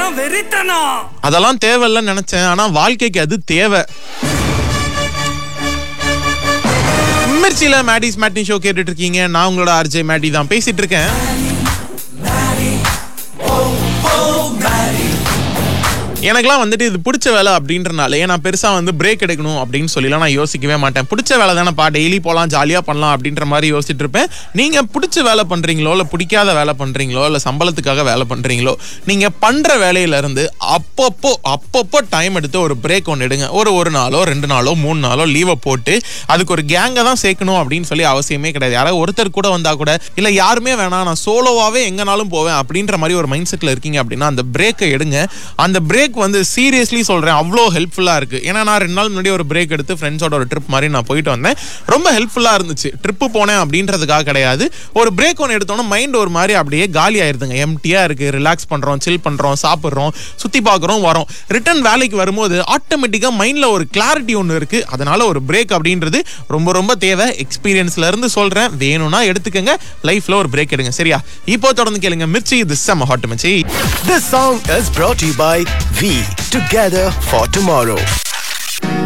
வெறித்தனம் வெறித்தனம் அதெல்லாம் தேவையில்லைன்னு நினைச்சேன் ஆனா வாழ்க்கைக்கு அது தேவை மிர்ச்சியில மேடிஸ் மேட்னி ஷோ கேட்டுட்டு இருக்கீங்க நான் உங்களோட ஆர்ஜே மேடி தான் பேசிட்டு இருக்கேன் எனக்கெல்லாம் வந்துட்டு இது பிடிச்ச வேலை அப்படின்றனாலே நான் பெருசா வந்து பிரேக் எடுக்கணும் அப்படின்னு சொல்லிலாம் நான் யோசிக்கவே மாட்டேன் பிடிச்ச வேலை தானேப்பா டெய்லி போகலாம் ஜாலியா பண்ணலாம் அப்படின்ற மாதிரி யோசிச்சுட்டு இருப்பேன் நீங்க பிடிச்ச வேலை பண்றீங்களோ இல்ல பிடிக்காத வேலை பண்றீங்களோ இல்ல சம்பளத்துக்காக வேலை பண்றீங்களோ நீங்க பண்ற வேலையில இருந்து அப்பப்போ அப்பப்போ டைம் எடுத்து ஒரு பிரேக் ஒன்று எடுங்க ஒரு ஒரு நாளோ ரெண்டு நாளோ மூணு நாளோ லீவை போட்டு அதுக்கு ஒரு கேங்கை தான் சேர்க்கணும் அப்படின்னு சொல்லி அவசியமே கிடையாது யாராவது ஒருத்தர் கூட வந்தா கூட இல்ல யாருமே வேணாம் நான் சோலோவாவே எங்கனாலும் போவேன் அப்படின்ற மாதிரி ஒரு மைண்ட் செட்ல இருக்கீங்க அப்படின்னா அந்த பிரேக்கை எடுங்க அந்த பிரேக் வந்து சீரியஸ்லி சொல்றேன் அவ்வளோ ஹெல்ப்ஃபுல்லா இருக்கு ஏன்னா நான் ரெண்டு நாள் முன்னாடி ஒரு பிரேக் எடுத்து ஃப்ரெண்ட்ஸோட ஒரு ட்ரிப் மாதிரி நான் போயிட்டு வந்தேன் ரொம்ப ஹெல்ப்ஃபுல்லா இருந்துச்சு ட்ரிப்பு போனேன் அப்படின்றதுக்காக கிடையாது ஒரு பிரேக் ஒன்று எடுத்தோன்னா மைண்ட் ஒரு மாதிரி அப்படியே காலி ஆயிருதுங்க எம்டியா இருக்கு ரிலாக்ஸ் பண்றோம் சில் பண்றோம் சாப்பிட்றோம் சுத்தி பார்க்குறோம் வரோம் ரிட்டர்ன் வேலைக்கு வரும்போது ஆட்டோமேட்டிக்கா மைண்ட்ல ஒரு கிளாரிட்டி ஒன்று இருக்கு அதனால ஒரு பிரேக் அப்படின்றது ரொம்ப ரொம்ப தேவை எக்ஸ்பீரியன்ஸ்ல இருந்து சொல்றேன் வேணும்னா எடுத்துக்கங்க லைஃப்ல ஒரு பிரேக் எடுங்க சரியா இப்போ தொடர்ந்து கேளுங்க மிர்ச்சி இது செம்ம hot Mirchi This song is brought to you by V Together for Tomorrow.